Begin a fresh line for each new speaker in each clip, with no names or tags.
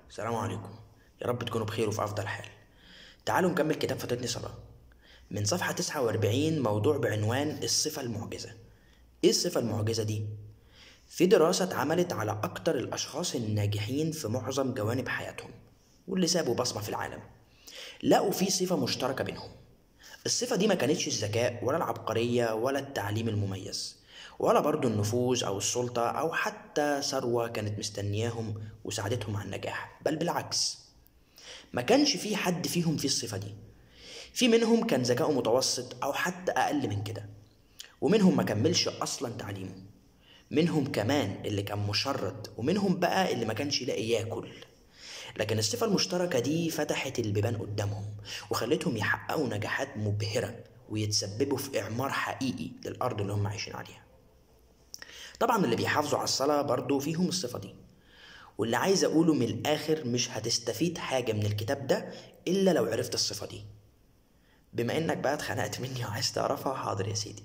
السلام عليكم يا رب تكونوا بخير وفي أفضل حال تعالوا نكمل كتاب فاتتني صلاة من صفحة 49 موضوع بعنوان الصفة المعجزة إيه الصفة المعجزة دي؟ في دراسة اتعملت على أكتر الأشخاص الناجحين في معظم جوانب حياتهم واللي سابوا بصمة في العالم لقوا في صفة مشتركة بينهم الصفة دي ما كانتش الذكاء ولا العبقرية ولا التعليم المميز ولا برضو النفوذ أو السلطة أو حتى ثروة كانت مستنياهم وساعدتهم على النجاح بل بالعكس ما كانش في حد فيهم فيه الصفة دي في منهم كان ذكاؤه متوسط أو حتى أقل من كده ومنهم ما كملش أصلا تعليمه منهم كمان اللي كان مشرد ومنهم بقى اللي ما كانش يلاقي ياكل لكن الصفة المشتركة دي فتحت البيبان قدامهم وخلتهم يحققوا نجاحات مبهرة ويتسببوا في إعمار حقيقي للأرض اللي هم عايشين عليها طبعا اللي بيحافظوا على الصلاة برضو فيهم الصفة دي واللي عايز أقوله من الآخر مش هتستفيد حاجة من الكتاب ده إلا لو عرفت الصفة دي بما إنك بقى اتخنقت مني وعايز تعرفها حاضر يا سيدي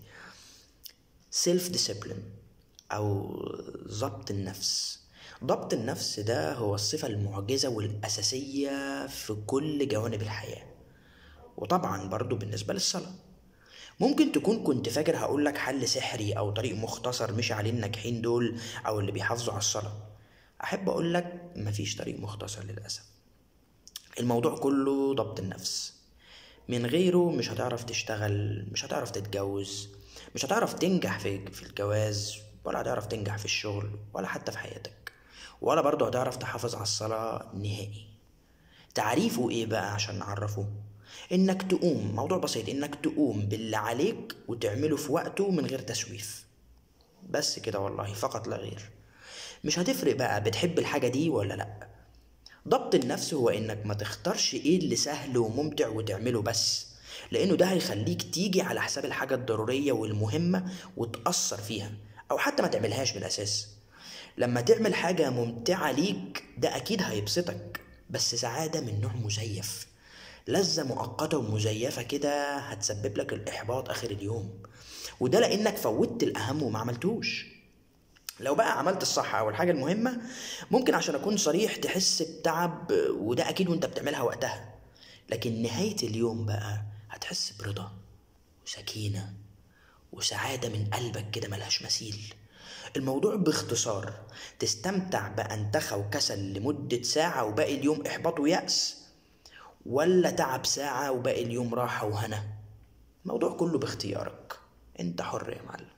سيلف ديسيبلين أو ضبط النفس ضبط النفس ده هو الصفة المعجزة والأساسية في كل جوانب الحياة وطبعا برضو بالنسبة للصلاة ممكن تكون كنت فاكر هقولك حل سحري أو طريق مختصر مشي عليه الناجحين دول أو اللي بيحافظوا على الصلاة أحب أقولك مفيش طريق مختصر للأسف الموضوع كله ضبط النفس من غيره مش هتعرف تشتغل مش هتعرف تتجوز مش هتعرف تنجح في في الجواز ولا هتعرف تنجح في الشغل ولا حتى في حياتك ولا برضه هتعرف تحافظ على الصلاة نهائي تعريفه ايه بقى عشان نعرفه انك تقوم موضوع بسيط انك تقوم باللي عليك وتعمله في وقته من غير تسويف بس كده والله فقط لا غير مش هتفرق بقى بتحب الحاجة دي ولا لأ ضبط النفس هو انك ما تختارش ايه اللي سهل وممتع وتعمله بس لانه ده هيخليك تيجي على حساب الحاجة الضرورية والمهمة وتأثر فيها او حتى ما تعملهاش من الاساس لما تعمل حاجة ممتعة ليك ده اكيد هيبسطك بس سعادة من نوع مزيف لذة مؤقتة ومزيفة كده هتسبب لك الإحباط آخر اليوم وده لأنك فوتت الأهم وما عملتوش لو بقى عملت الصح أو الحاجة المهمة ممكن عشان أكون صريح تحس بتعب وده أكيد وأنت بتعملها وقتها لكن نهاية اليوم بقى هتحس برضا وسكينة وسعادة من قلبك كده ملهاش مثيل الموضوع باختصار تستمتع بأنتخى وكسل لمدة ساعة وباقي اليوم إحباط ويأس ولا تعب ساعة وباقي اليوم راحة وهنا الموضوع كله باختيارك انت حر يا معلم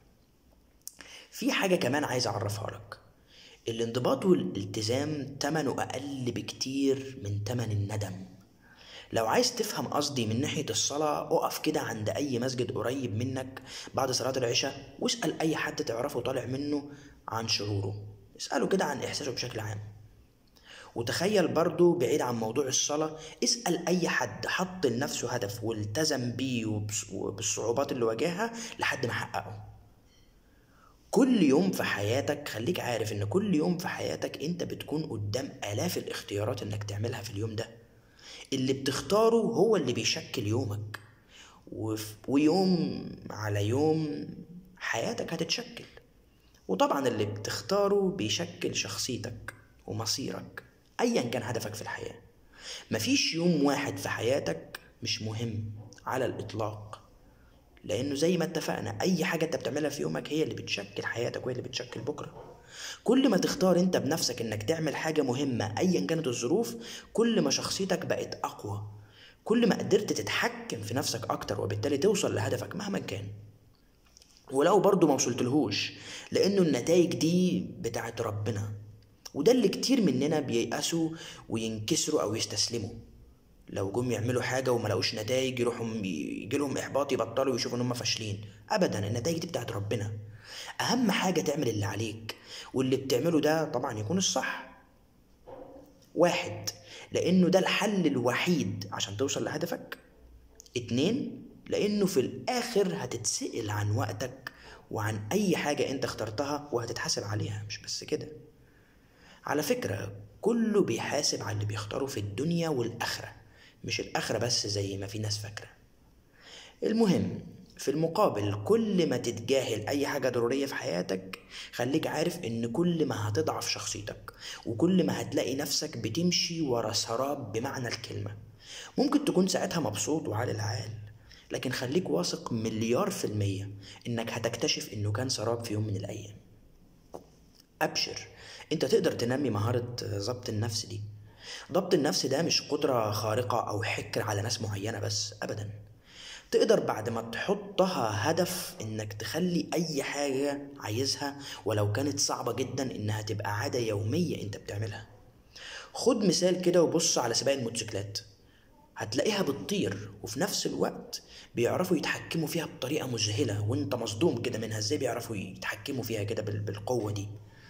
في حاجة كمان عايز أعرفها لك الانضباط والالتزام تمنه أقل بكتير من تمن الندم لو عايز تفهم قصدي من ناحية الصلاة اقف كده عند أي مسجد قريب منك بعد صلاة العشاء واسأل أي حد تعرفه طالع منه عن شعوره اسأله كده عن إحساسه بشكل عام وتخيل برضو بعيد عن موضوع الصلاة اسأل أي حد حط لنفسه هدف والتزم بيه وبالصعوبات اللي واجهها لحد ما حققه كل يوم في حياتك خليك عارف ان كل يوم في حياتك انت بتكون قدام آلاف الاختيارات انك تعملها في اليوم ده اللي بتختاره هو اللي بيشكل يومك وف- ويوم على يوم حياتك هتتشكل وطبعا اللي بتختاره بيشكل شخصيتك ومصيرك ايا كان هدفك في الحياه مفيش يوم واحد في حياتك مش مهم على الاطلاق لانه زي ما اتفقنا اي حاجه انت بتعملها في يومك هي اللي بتشكل حياتك وهي اللي بتشكل بكره كل ما تختار انت بنفسك انك تعمل حاجه مهمه ايا كانت الظروف كل ما شخصيتك بقت اقوى كل ما قدرت تتحكم في نفسك اكتر وبالتالي توصل لهدفك مهما كان ولو برضه ما وصلتلهوش لانه النتائج دي بتاعت ربنا وده اللي كتير مننا بييأسوا وينكسروا او يستسلموا لو جم يعملوا حاجه وما لقوش نتائج يروحوا يجي لهم احباط يبطلوا يشوفوا ان هم فاشلين ابدا النتائج دي بتاعت ربنا اهم حاجه تعمل اللي عليك واللي بتعمله ده طبعا يكون الصح واحد لانه ده الحل الوحيد عشان توصل لهدفك اتنين لانه في الاخر هتتسأل عن وقتك وعن اي حاجة انت اخترتها وهتتحاسب عليها مش بس كده على فكرة كله بيحاسب على اللي بيختاره في الدنيا والآخرة مش الآخرة بس زي ما في ناس فاكرة المهم في المقابل كل ما تتجاهل اي حاجة ضرورية في حياتك خليك عارف ان كل ما هتضعف شخصيتك وكل ما هتلاقي نفسك بتمشي ورا سراب بمعنى الكلمة ممكن تكون ساعتها مبسوط وعلى العال لكن خليك واثق مليار في المية انك هتكتشف انه كان سراب في يوم من الايام ابشر انت تقدر تنمي مهارة ضبط النفس دي ضبط النفس ده مش قدرة خارقة او حكر على ناس معينة بس ابدا تقدر بعد ما تحطها هدف انك تخلي اي حاجة عايزها ولو كانت صعبة جدا انها تبقى عادة يومية انت بتعملها خد مثال كده وبص على سباق الموتوسيكلات هتلاقيها بتطير وفي نفس الوقت بيعرفوا يتحكموا فيها بطريقة مذهلة وانت مصدوم كده منها ازاي بيعرفوا يتحكموا فيها كده بال- بالقوة دي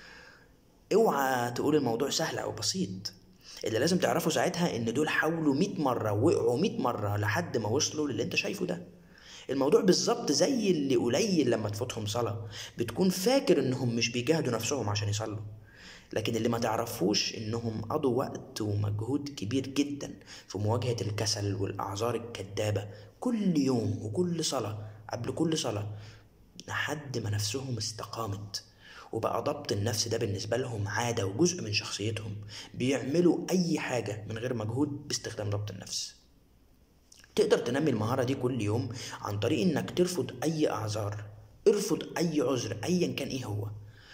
اوعى تقول الموضوع سهل او بسيط اللي لازم تعرفه ساعتها ان دول حاولوا 100 مرة ووقعوا 100 مرة لحد ما وصلوا للي انت شايفه ده الموضوع بالظبط زي اللي قليل لما تفوتهم صلاة بتكون فاكر انهم مش بيجاهدوا نفسهم عشان يصلوا لكن اللي ما تعرفوش انهم قضوا وقت ومجهود كبير جدا في مواجهة الكسل والاعذار الكذابة كل يوم وكل صلاة قبل كل صلاة لحد ما نفسهم استقامت وبقى ضبط النفس ده بالنسبة لهم عادة وجزء من شخصيتهم بيعملوا أي حاجة من غير مجهود باستخدام ضبط النفس تقدر تنمي المهارة دي كل يوم عن طريق إنك ترفض أي أعذار ارفض أي عذر أيا كان إيه هو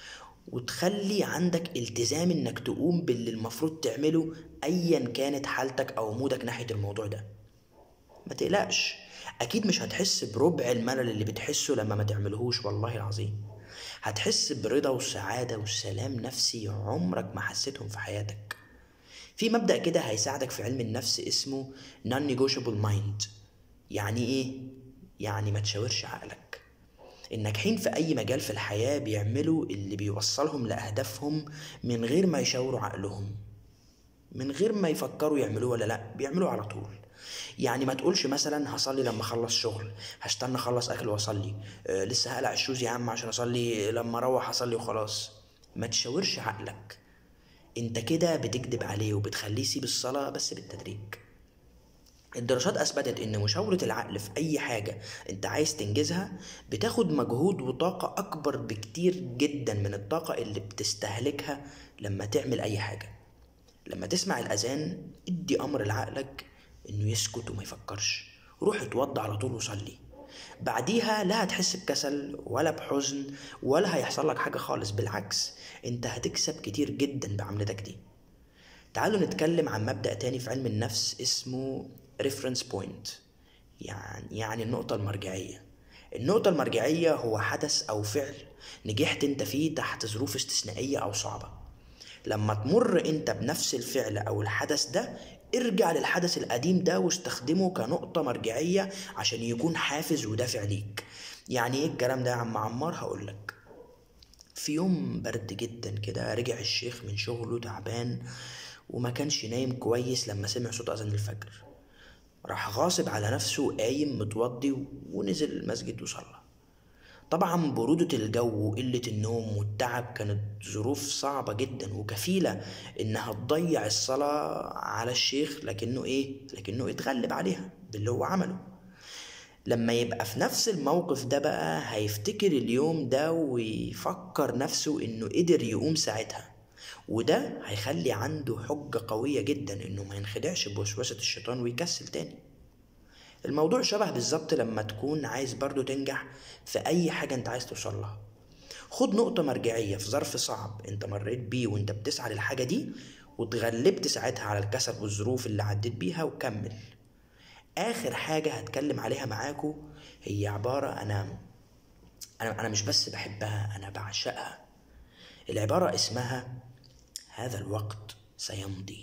وتخلي عندك التزام إنك تقوم باللي المفروض تعمله أيا كانت حالتك أو مودك ناحية الموضوع ده ما تقلقش أكيد مش هتحس بربع الملل اللي بتحسه لما ما تعملهوش والله العظيم هتحس برضا وسعادة وسلام نفسي عمرك ما حسيتهم في حياتك في مبدأ كده هيساعدك في علم النفس اسمه non-negotiable mind يعني ايه؟ يعني ما تشاورش عقلك الناجحين في أي مجال في الحياة بيعملوا اللي بيوصلهم لأهدافهم من غير ما يشاوروا عقلهم من غير ما يفكروا يعملوه ولا لا بيعملوه على طول يعني ما تقولش مثلا هصلي لما اخلص شغل هستنى اخلص اكل واصلي أه لسه هقلع الشوز يا عم عشان اصلي لما اروح اصلي وخلاص ما تشاورش عقلك انت كده بتكذب عليه وبتخليه يسيب الصلاة بس بالتدريج الدراسات اثبتت ان مشاورة العقل في اي حاجة انت عايز تنجزها بتاخد مجهود وطاقة اكبر بكتير جدا من الطاقة اللي بتستهلكها لما تعمل اي حاجة لما تسمع الاذان ادي امر لعقلك انه يسكت وما يفكرش روح اتوضى على طول وصلي بعديها لا هتحس بكسل ولا بحزن ولا هيحصل لك حاجة خالص بالعكس انت هتكسب كتير جدا بعملتك دي تعالوا نتكلم عن مبدأ تاني في علم النفس اسمه reference point يعني يعني النقطة المرجعية النقطة المرجعية هو حدث أو فعل نجحت انت فيه تحت ظروف استثنائية أو صعبة لما تمر انت بنفس الفعل أو الحدث ده ارجع للحدث القديم ده واستخدمه كنقطة مرجعية عشان يكون حافز ودافع ليك يعني ايه الكلام ده يا عم عمار هقولك في يوم برد جدا كده رجع الشيخ من شغله تعبان وما كانش نايم كويس لما سمع صوت أذان الفجر راح غاصب على نفسه قايم متوضي ونزل المسجد وصلى طبعا برودة الجو وقلة النوم والتعب كانت ظروف صعبة جدا وكفيلة انها تضيع الصلاة على الشيخ لكنه ايه لكنه اتغلب عليها باللي هو عمله لما يبقى في نفس الموقف ده بقى هيفتكر اليوم ده ويفكر نفسه انه قدر يقوم ساعتها وده هيخلي عنده حجة قوية جدا انه ما ينخدعش بوسوسة الشيطان ويكسل تاني الموضوع شبه بالظبط لما تكون عايز برضو تنجح في اي حاجة انت عايز توصل لها خد نقطة مرجعية في ظرف صعب انت مريت بيه وانت بتسعى للحاجة دي واتغلبت ساعتها على الكسل والظروف اللي عديت بيها وكمل اخر حاجة هتكلم عليها معاكو هي عبارة انا انا انا مش بس بحبها انا بعشقها العبارة اسمها هذا الوقت سيمضي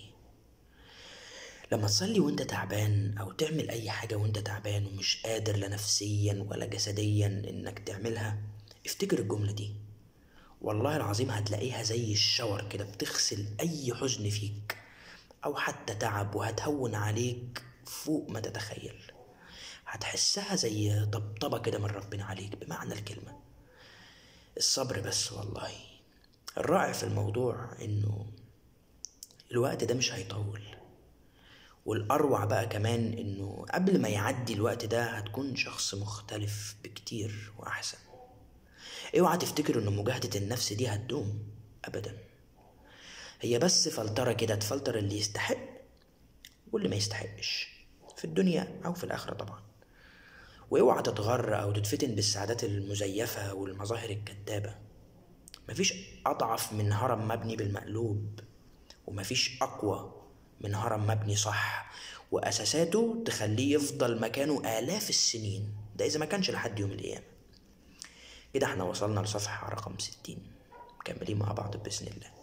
لما تصلي وانت تعبان او تعمل اي حاجة وانت تعبان ومش قادر لا نفسيا ولا جسديا انك تعملها افتكر الجملة دي والله العظيم هتلاقيها زي الشاور كده بتغسل اي حزن فيك او حتى تعب وهتهون عليك فوق ما تتخيل هتحسها زي طبطبة كده من ربنا عليك بمعنى الكلمة الصبر بس والله الرائع في الموضوع انه الوقت ده مش هيطول والأروع بقى كمان إنه قبل ما يعدي الوقت ده هتكون شخص مختلف بكتير وأحسن اوعى تفتكروا إن مجاهدة النفس دي هتدوم أبدا هي بس فلترة كده تفلتر اللي يستحق واللي ما يستحقش في الدنيا أو في الآخرة طبعا واوعى تتغر أو تتفتن بالسعادات المزيفة والمظاهر الكذابة مفيش أضعف من هرم مبني بالمقلوب ومفيش أقوى من هرم مبني صح وأساساته تخليه يفضل مكانه آلاف السنين ده إذا ما كانش لحد يوم القيامة كده احنا وصلنا لصفحة رقم ستين مكملين مع بعض بإذن الله